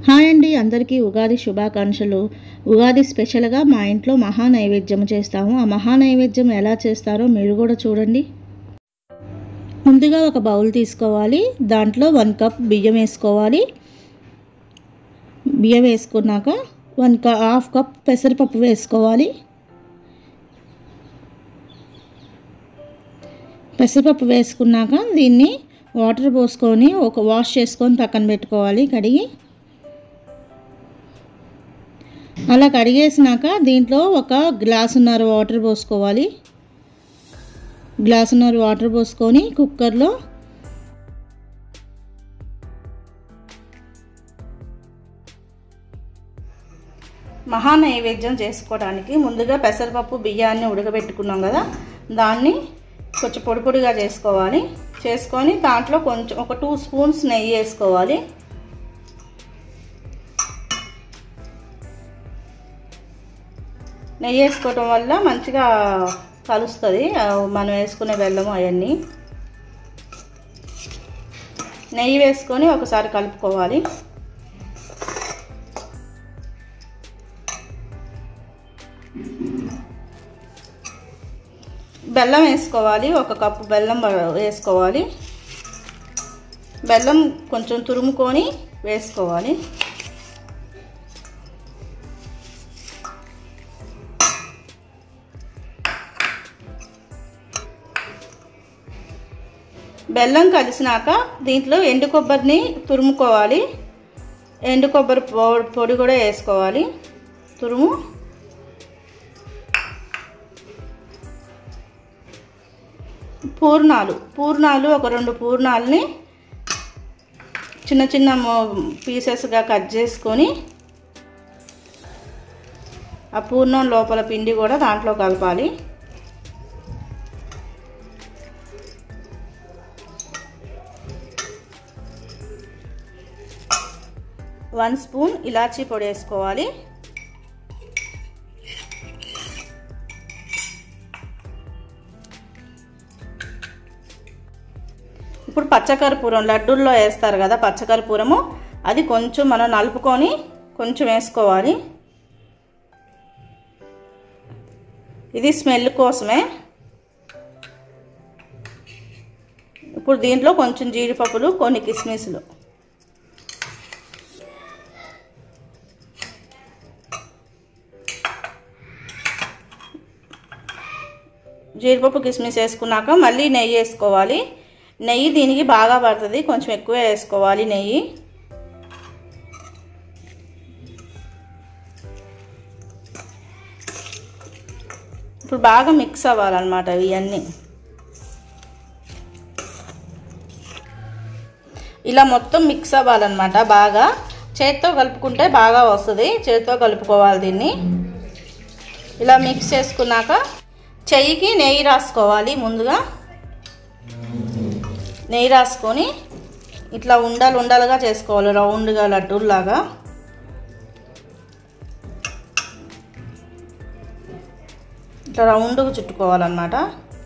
hi అండి అందరికీ ఉగాది శుభాకాంక్షలు ఉగాది స్పెషల్గా మా ఇంట్లో మహా నైవేద్యం చేస్తాము ఆ మహా నైవేద్యం ఎలా చేస్తారో మీరు కూడా చూడండి ముందుగా ఒక బౌల్ తీసుకోవాలి దాంట్లో వన్ కప్ బియ్యం వేసుకోవాలి బియ్యం వేసుకున్నాక వన్ క హాఫ్ కప్ పెసరపప్పు వేసుకోవాలి పెసరపప్పు వేసుకున్నాక దీన్ని వాటర్ పోసుకొని ఒక వాష్ చేసుకొని పక్కన పెట్టుకోవాలి కడిగి అలా కడిగేసినాక దీంట్లో ఒక గ్లాసున్నర వాటర్ పోసుకోవాలి గ్లాసున్నర వాటర్ పోసుకొని కుక్కర్లో మహా నైవేద్యం చేసుకోవడానికి ముందుగా పెసరపప్పు బియ్యాన్ని ఉడకబెట్టుకున్నాం కదా దాన్ని కొంచెం పొడి పొడిగా చేసుకోవాలి చేసుకొని దాంట్లో కొంచెం ఒక టూ స్పూన్స్ నెయ్యి వేసుకోవాలి నెయ్యి వేసుకోవటం వల్ల మంచిగా కలుస్తుంది మనం వేసుకునే బెల్లము అవన్నీ నెయ్యి వేసుకొని ఒకసారి కలుపుకోవాలి బెల్లం వేసుకోవాలి ఒక కప్పు బెల్లం వేసుకోవాలి బెల్లం కొంచెం తురుముకొని వేసుకోవాలి బెల్లం కలిసినాక దీంట్లో ఎండు కొబ్బరిని తురుముకోవాలి ఎండు కొబ్బరి పొడి కూడా వేసుకోవాలి తురుము పూర్ణాలు పూర్ణాలు ఒక రెండు పూర్ణాలని చిన్న చిన్న పీసెస్గా కట్ చేసుకొని ఆ పూర్ణం లోపల పిండి కూడా దాంట్లో కలపాలి వన్ స్పూన్ ఇలాచీ పొడి వేసుకోవాలి ఇప్పుడు పచ్చకర్పూరం లడ్డూల్లో వేస్తారు కదా పచ్చకర్పూరము అది కొంచెం మనం నలుపుకొని కొంచెం వేసుకోవాలి ఇది స్మెల్ కోసమే ఇప్పుడు దీంట్లో కొంచెం జీడిపప్పులు కొన్ని కిస్మిస్లు జీడిపప్పు కిస్మిస్ వేసుకున్నాక మళ్ళీ నెయ్యి వేసుకోవాలి నెయ్యి దీనికి బాగా పడుతుంది కొంచెం ఎక్కువ వేసుకోవాలి నెయ్యి ఇప్పుడు బాగా మిక్స్ అవ్వాలన్నమాట ఇవన్నీ ఇలా మొత్తం మిక్స్ అవ్వాలన్నమాట బాగా చేత్తో కలుపుకుంటే బాగా వస్తుంది చేత్తో కలుపుకోవాలి దీన్ని ఇలా మిక్స్ చేసుకున్నాక చెయ్యికి నెయ్యి రాసుకోవాలి ముందుగా నెయ్యి రాసుకొని ఇట్లా ఉండలు ఉండలుగా చేసుకోవాలి రౌండ్గా లడ్డూలాగా ఇట్లా రౌండ్గా చుట్టుకోవాలన్నమాట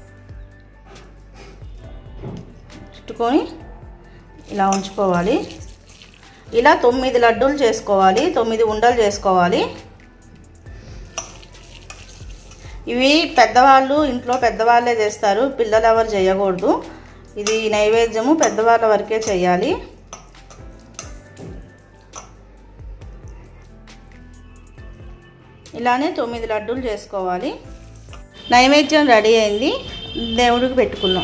చుట్టుకొని ఇలా ఉంచుకోవాలి ఇలా తొమ్మిది లడ్డూలు చేసుకోవాలి తొమ్మిది ఉండలు చేసుకోవాలి ఇవి పెద్దవాళ్ళు ఇంట్లో పెద్దవాళ్ళే చేస్తారు పిల్లలు ఎవరు చేయకూడదు ఇది నైవేద్యము పెద్దవాళ్ళ వరకే చేయాలి ఇలానే తొమ్మిది లడ్డూలు చేసుకోవాలి నైవేద్యం రెడీ అయింది దేవుడికి పెట్టుకున్నాం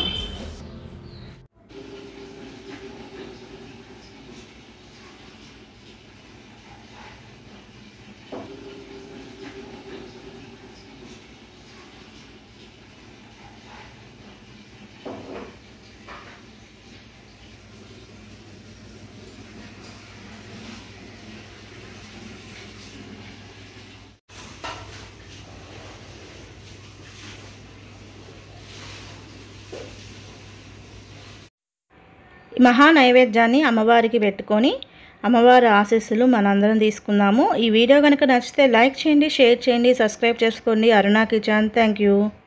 మహా నైవేద్యాన్ని అమ్మవారికి పెట్టుకొని అమ్మవారి ఆశీస్సులు మనందరం తీసుకుందాము ఈ వీడియో కనుక నచ్చితే లైక్ చేయండి షేర్ చేయండి సబ్స్క్రైబ్ చేసుకోండి అరుణా కిచెన్ థ్యాంక్ యూ